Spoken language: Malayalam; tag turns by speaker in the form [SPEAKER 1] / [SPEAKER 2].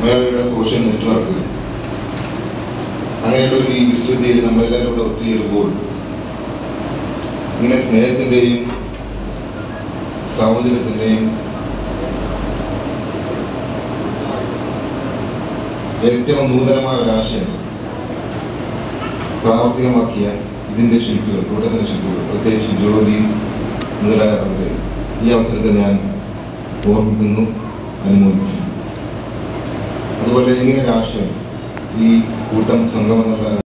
[SPEAKER 1] മേളയുടെ സോഷ്യൽ നെറ്റ്വർക്ക് അങ്ങനെയുള്ള ഒരു ഈ വിസ്തൃതിയിൽ നമ്മളെല്ലാവരും കൂടെ ഒത്തുചേരുമ്പോൾ ഇങ്ങനെ സ്നേഹത്തിൻ്റെയും സാഹോദര്യത്തിൻ്റെയും ഏറ്റവും നൂതനമായ ഒരാശയം പ്രാവർത്തികമാക്കിയ ഇതിൻ്റെ ശില്പികൾ കൂട്ടത്തിൻ്റെ ശില്പികൾ പ്രത്യേകിച്ച് ജോലി മുതലായവരെ ഈ അവസരത്തിൽ ഞാൻ ഓർമ്മിക്കുന്നു അനുമോദിക്കുന്നു അതുപോലെ ഇങ്ങനെ ഒരു ആശയം ഈ കൂട്ടം സംഘം എന്നുള്ള